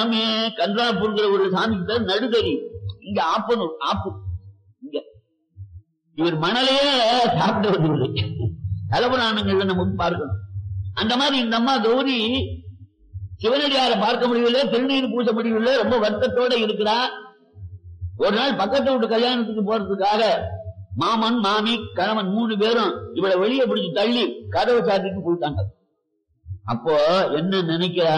சாமி கன்றாப்பூர்ங்கிற ஒரு சாமி பேர் நடுதறி இங்க ஆப்பனூர் ஆப்பு இங்க இவர் மணலையே சாப்பிட்டு வந்து தலபுராணங்கள்ல நமக்கு பார்க்கணும் அந்த மாதிரி இந்த அம்மா கௌரி சிவனடியாரை பார்க்க முடியவில்லை திருநீர் பூச முடியவில்லை ரொம்ப வருத்தத்தோட இருக்கிறா ஒரு நாள் பக்கத்து வீட்டு கல்யாணத்துக்கு போறதுக்காக மாமன் மாமி கணவன் மூணு பேரும் இவளை வெளியே பிடிச்சு தள்ளி கதவை சாத்திட்டு போயிட்டாங்க அப்போ என்ன நினைக்கிறா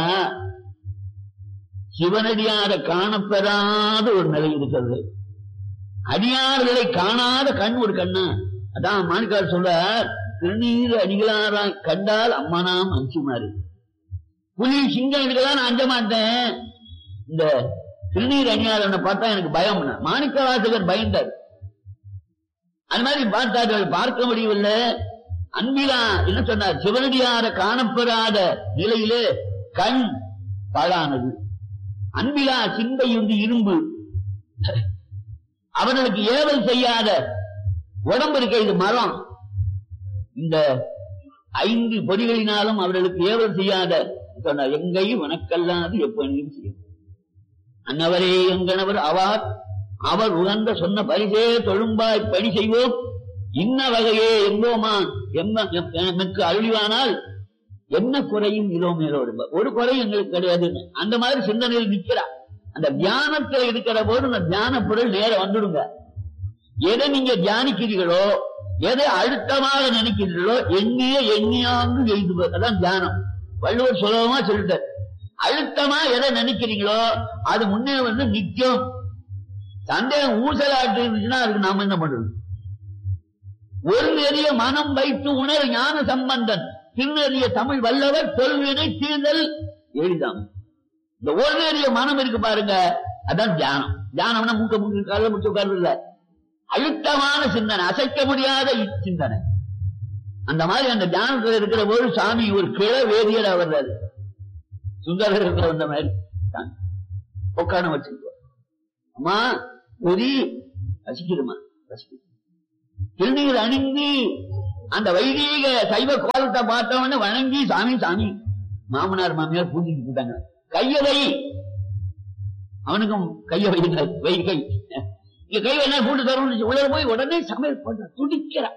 சிவனடியாரை காணப்பெறாத ஒரு நிலை இருக்கிறது அடியார்களை காணாத கண் ஒரு கண்ணு அதான் மாணிக்கார் சொல்றார் திருநீர் அடிகளாரா கண்டால் அம்மானாம் அஞ்சுமாறு புலி சிங்கம் இதுக்கெல்லாம் நான் அஞ்ச மாட்டேன் இந்த திருநீர் அணியாளனை பார்த்தா எனக்கு பயம் மாணிக்க வாசகர் பயந்தார் அது மாதிரி பார்த்தார்கள் பார்க்க முடியவில்லை அன்பிலா என்ன சொன்னார் சிவனடியார காணப்பெறாத நிலையிலே கண் பாழானது அன்பிலா சிந்தை வந்து இரும்பு அவர்களுக்கு ஏவல் செய்யாத உடம்பு இருக்க இது மரம் இந்த ஐந்து பொறிகளினாலும் அவர்களுக்கு ஏவல் செய்யாத சொன்னார் எங்கையும் உனக்கல்லாது எப்பொழுதும் செய்யும் அன்னவரே எங்கனவர் அவார் அவர் உகந்த சொன்ன பரிசே தொழும்பாய் பணி செய்வோம் இன்ன வகையே எங்கோமா எம்ம எனக்கு அருளிவானால் என்ன குறையும் இலோமேலோடு ஒரு குறையும் எங்களுக்கு கிடையாது அந்த மாதிரி சிந்தனையில் நிக்கிறா அந்த தியானத்துல இருக்கிற போது அந்த தியான பொருள் நேர வந்துடுங்க எதை நீங்க தியானிக்கிறீர்களோ எதை அழுத்தமாக நினைக்கிறீர்களோ எண்ணிய எண்ணியாங்கு எழுதுவது அதான் தியானம் வள்ளுவர் சுலபமா சொல்லிட்டார் அழுத்தமா எதை நினைக்கிறீங்களோ அது முன்னே வந்து நிக்கும் சந்தேகம் ஊசலாட்டு இருந்துச்சுன்னா அதுக்கு நாம என்ன பண்றது ஒரு நெறிய மனம் வைத்து உணர் ஞான சம்பந்தன் திருநெறிய தமிழ் வல்லவர் தொல்வினை தீர்தல் எளிதாம் இந்த ஒரு நெறிய மனம் இருக்கு பாருங்க அதான் தியானம் தியானம்னா மூக்க மூக்க கால முச்சு உட்கார்ந்து இல்ல அழுத்தமான சிந்தனை அசைக்க முடியாத சிந்தனை அந்த மாதிரி அந்த தியானத்துல இருக்கிற போது சாமி ஒரு கிள வேதியரா வர்றாரு சுந்தரர் இருக்கிற வந்த மாதிரி உட்காந்து வச்சுக்கோ அம்மா பொறி ரசிக்கிறமா ரசிக்கிறோம் திருநீர் அணிந்து அந்த வைதீக சைவ கோலத்தை பார்த்தவன வணங்கி சாமி சாமி மாமனார் மாமியார் பூஜைக்கு போட்டாங்க கைய வை அவனுக்கும் கைய வைங்க வை கை இங்க கை என்ன கூட்டு தரும் உள்ள போய் உடனே சமையல் பண்ற துடிக்கிறான்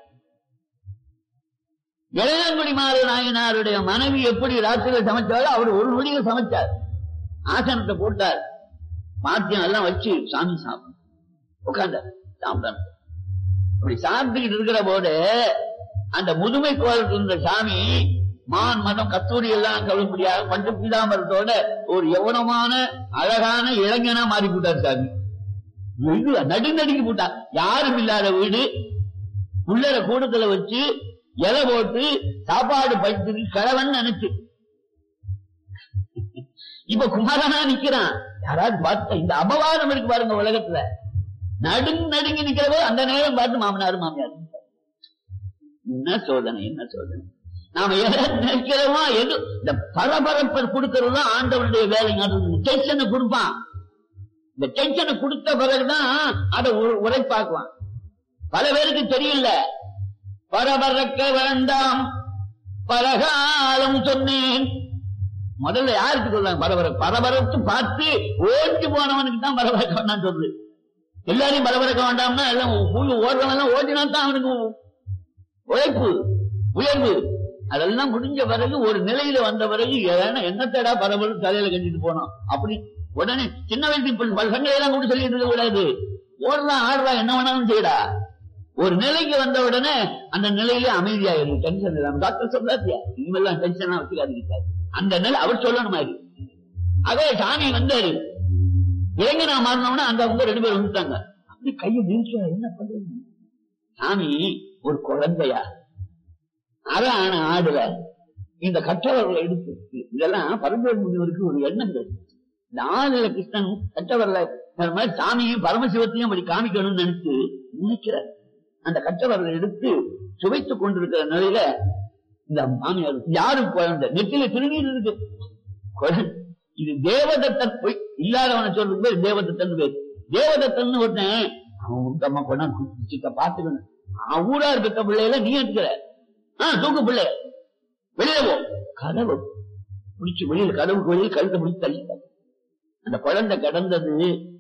இளையங்குடி மாறு நாயனாருடைய மனைவி எப்படி ராத்திரியில் சமைச்சாலும் அவர் ஒரு நொடியில் சமைச்சார் ஆசனத்தை போட்டார் பாத்தியம் எல்லாம் வச்சு சாமி சாப்பிடும் உட்கார்ந்தார் சாப்பிட்டார் அப்படி சாப்பிட்டுக்கிட்டு இருக்கிற போது அந்த முதுமை கோலத்தில் இருந்த சாமி மான் மதம் கத்தூரி எல்லாம் கழும்படியாக பஞ்ச பீதாமரத்தோட ஒரு யவனமான அழகான இளைஞனா மாறி போட்டார் சாமி நடுநடுங்கி போட்டார் யாரும் இல்லாத வீடு உள்ளர கூடத்துல வச்சு இலை போட்டு சாப்பாடு படுத்து கிழவன் நினைச்சு இப்ப குமாரனா நிக்கிறான் யாராவது பார்த்த இந்த அபவாதம் இருக்கு பாருங்க உலகத்துல நடுங்க நடுங்கி நிக்கிறவோ அந்த நேரம் பார்த்து மாமனார் மாமியார் என்ன சோதனை என்ன சோதனை நாம எதை நினைக்கிறோமோ எது இந்த பரபரப்பை கொடுக்கறது ஆண்டவனுடைய வேலை டென்ஷனை கொடுப்பான் இந்த டென்ஷனை கொடுத்த பிறகுதான் அதை உரைப்பாக்குவான் பல பேருக்கு தெரியல பரபரக்க வேண்டாம் பலகாலம் சொன்னேன் முதல்ல யாருக்கு சொல்றாங்க பரபர பரபரத்து பார்த்து ஓடி போனவனுக்கு தான் பரபரக்க வேண்டாம் சொல்லுது எல்லாரையும் பரபரக்க வேண்டாம்னா எல்லாம் ஓடுறவன் ஓடினா தான் அவனுக்கு உழைப்பு உயர்வு அதெல்லாம் முடிஞ்ச பிறகு ஒரு நிலையில வந்த பிறகு என்னத்தடா பரபரப்பு தலையில கட்டிட்டு போனோம் அப்படி உடனே சின்ன வயசு பசங்களை எல்லாம் கூட சொல்லிட்டு இருக்க கூடாது ஓடுறா ஆடுறா என்ன வேணாலும் செய்யடா ஒரு நிலைக்கு வந்த உடனே அந்த நிலையில அமைதியாயிரும் டென்ஷன் இல்லாம டாக்டர் சொல்றாத்தியா இனிமேல்லாம் டென்ஷனா வச்சுக்காதீங்க அந்த நிலை அவர் சொல்லணும் மாதிரி அதே சாமி வந்தாரு இளைஞனா மாறினவனா அந்த அவங்க ரெண்டு பேரும் வந்துட்டாங்க அப்படி கையை நீச்சா என்ன பண்றது சாமி ஒரு குழந்தையா அரை ஆன ஆடுல இந்த கற்றவர்களை எடுத்து இதெல்லாம் பரம்பரை முனிவருக்கு ஒரு எண்ணங்கள் இந்த ஆளுல கிருஷ்ணன் கற்றவர்ல மாதிரி சாமியும் பரமசிவத்தையும் அப்படி காமிக்கணும்னு நினைச்சு நினைக்கிறார் அந்த கற்றவர்களை எடுத்து சுவைத்துக் கொண்டிருக்கிற நிலையில இந்த மாமியார் யாரும் குழந்தை நெத்தில திருநீர் இருக்கு குழந்தை இது தேவதத்தன் பொய் இல்லாதவனை சொல்றது பேர் தேவதத்தன் பேர் தேவதத்தன் ஒருத்தன் அவன் உத்தமா கொண்டா பாத்துக்கணும் அவன் ஊரா இருக்க பிள்ளையில நீ எடுக்கிற ஆஹ் தூக்கு பிள்ளை வெளியில போ கதவு பிடிச்சு வெளியில கதவுக்கு வெளியில் கழுத்தை பிடிச்சு தள்ளிட்டாங்க அந்த குழந்தை கடந்தது